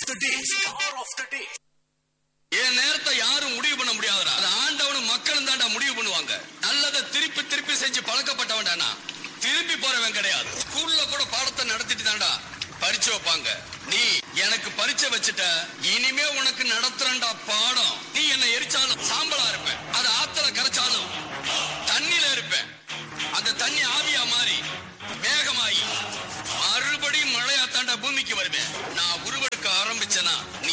the day, star of the day. என் நேரத்தை யாரும் முடிவு பண்ண முடியாதுடா அது ஆண்டவனும் மக்களும் தான்டா முடிவு பண்ணுவாங்க நல்லதை திருப்பி திருப்பி செஞ்சு பழக்கப்பட்டவன்டா நான் திருப்பி போறவன் கிடையாது ஸ்கூல்ல கூட பாடத்தை நடத்திட்டு தான்டா பரிச்சை வைப்பாங்க நீ எனக்கு பரிச்சை வச்சுட்ட இனிமே உனக்கு நடத்துறேன்டா பாடம் நீ என்னை எரிச்சாலும் சாம்பலா இருப்பேன் அது ஆத்துல கரைச்சாலும் தண்ணியில இருப்பேன் அந்த தண்ணி ஆவியா மாறி மேகமாயி மறுபடியும் மழையா தாண்டா பூமிக்கு வருவேன் நான் உருவெடுக்க ஆரம்பிச்சேனா